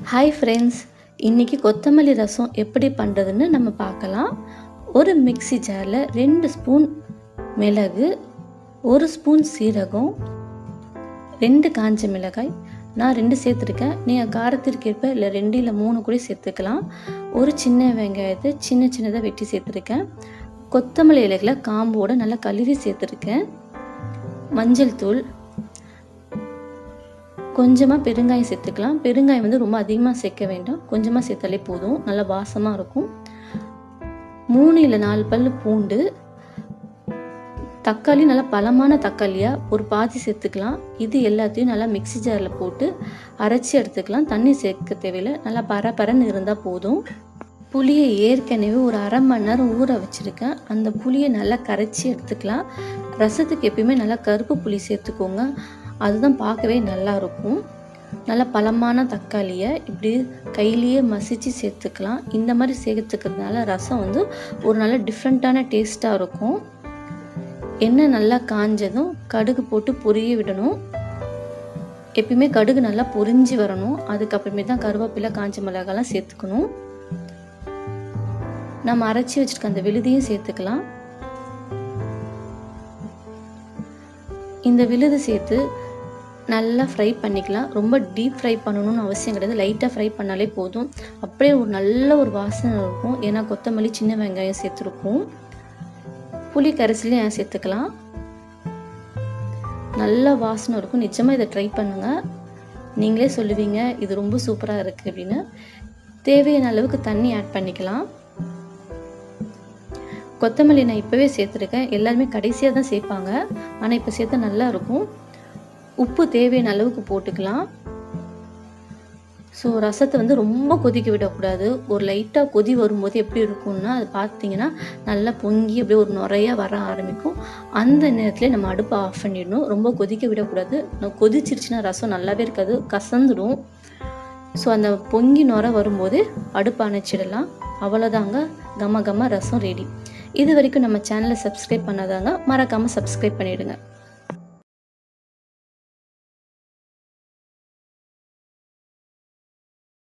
hi friends இன்றைக்கி கொத்தமல்லி ரசம் எப்படி பண்ணுறதுன்னு நம்ம பார்க்கலாம் ஒரு மிக்ஸி ஜாரில் ரெண்டு ஸ்பூன் மிளகு ஒரு ஸ்பூன் சீரகம் ரெண்டு காஞ்ச மிளகாய் நான் ரெண்டு சேர்த்துருக்கேன் நீங்கள் காரத்திற்கேற்ப இல்லை ரெண்டு இல்லை மூணு கூட சேர்த்துக்கலாம் ஒரு சின்ன வெங்காயத்தை சின்ன சின்னதாக வெட்டி சேர்த்துருக்கேன் கொத்தமல்லி இலைகளை காம்போடு நல்லா கழுவி சேர்த்துருக்கேன் மஞ்சள் தூள் கொஞ்சமாக பெருங்காயம் சேர்த்துக்கலாம் பெருங்காயம் வந்து ரொம்ப அதிகமாக சேர்க்க வேண்டாம் கொஞ்சமாக சேர்த்தாலே போதும் நல்லா வாசமாக இருக்கும் மூணு இல்லை நாலு பல் பூண்டு தக்காளி நல்லா பழமான தக்காளியாக ஒரு பாதி சேர்த்துக்கலாம் இது எல்லாத்தையும் நல்லா மிக்ஸி ஜாரில் போட்டு அரைச்சி எடுத்துக்கலாம் தண்ணி சேர்க்க தேவையில்லை நல்லா பர பரன்னு இருந்தால் போதும் புளியை ஏற்கனவே ஒரு அரை மணி நேரம் ஊற வச்சுருக்கேன் அந்த புளியை நல்லா கரைச்சி எடுத்துக்கலாம் ரசத்துக்கு எப்பயுமே நல்லா கருப்பு புளி சேர்த்துக்கோங்க அதுதான் பார்க்கவே நல்லா இருக்கும் நல்லா பழமான தக்காளியை இப்படி கையிலேயே மசித்து சேர்த்துக்கலாம் இந்த மாதிரி சேர்த்துக்கிறதுனால ரசம் வந்து ஒரு நல்ல டிஃப்ரெண்ட்டான டேஸ்ட்டாக இருக்கும் எண்ணெய் நல்லா காஞ்சதும் கடுகு போட்டு பொரிய விடணும் எப்பயுமே கடுகு நல்லா பொரிஞ்சு வரணும் அதுக்கப்புறமே தான் கருவேப்பிலை காஞ்ச மிளகாலாம் சேர்த்துக்கணும் நம்ம அரைச்சி வச்சுருக்க அந்த விழுதியும் சேர்த்துக்கலாம் இந்த விழுது சேர்த்து நல்லா ஃப்ரை பண்ணிக்கலாம் ரொம்ப டீப் ஃப்ரை பண்ணணும்னு அவசியம் கிடையாது லைட்டாக ஃப்ரை பண்ணாலே போதும் அப்படியே ஒரு நல்ல ஒரு வாசனை இருக்கும் ஏன்னா கொத்தமல்லி சின்ன வெங்காயம் சேர்த்துருக்கோம் புளி கரைசலையும் சேர்த்துக்கலாம் நல்ல வாசனை இருக்கும் நிச்சயமாக இதை ட்ரை பண்ணுங்கள் நீங்களே சொல்லுவீங்க இது ரொம்ப சூப்பராக இருக்குது அப்படின்னு தேவையான அளவுக்கு தண்ணி ஆட் பண்ணிக்கலாம் கொத்தமல்லி நான் இப்போவே சேர்த்துருக்கேன் எல்லாருமே கடைசியாக தான் சேர்ப்பாங்க ஆனால் இப்போ சேர்த்தா நல்லா இருக்கும் உப்பு தேவையான அளவுக்கு போட்டுக்கலாம் ஸோ ரசத்தை வந்து ரொம்ப கொதிக்க விடக்கூடாது ஒரு லைட்டாக கொதி வரும்போது எப்படி இருக்கும்னா அது பார்த்தீங்கன்னா நல்லா பொங்கி அப்படியே ஒரு நுறையாக வர ஆரம்பிக்கும் அந்த நேரத்தில் நம்ம அடுப்பை ஆஃப் பண்ணிடணும் ரொம்ப கொதிக்க விடக்கூடாது கொதிச்சிருச்சுன்னா ரசம் நல்லாவே இருக்காது கசந்துடும் ஸோ அந்த பொங்கி நுர வரும்போது அடுப்பு அணைச்சிடலாம் அவ்வளோதாங்க கம கம ரசம் ரெடி இது வரைக்கும் நம்ம சேனலை சப்ஸ்கிரைப் பண்ணாதாங்க மறக்காமல் சப்ஸ்கிரைப் பண்ணிவிடுங்க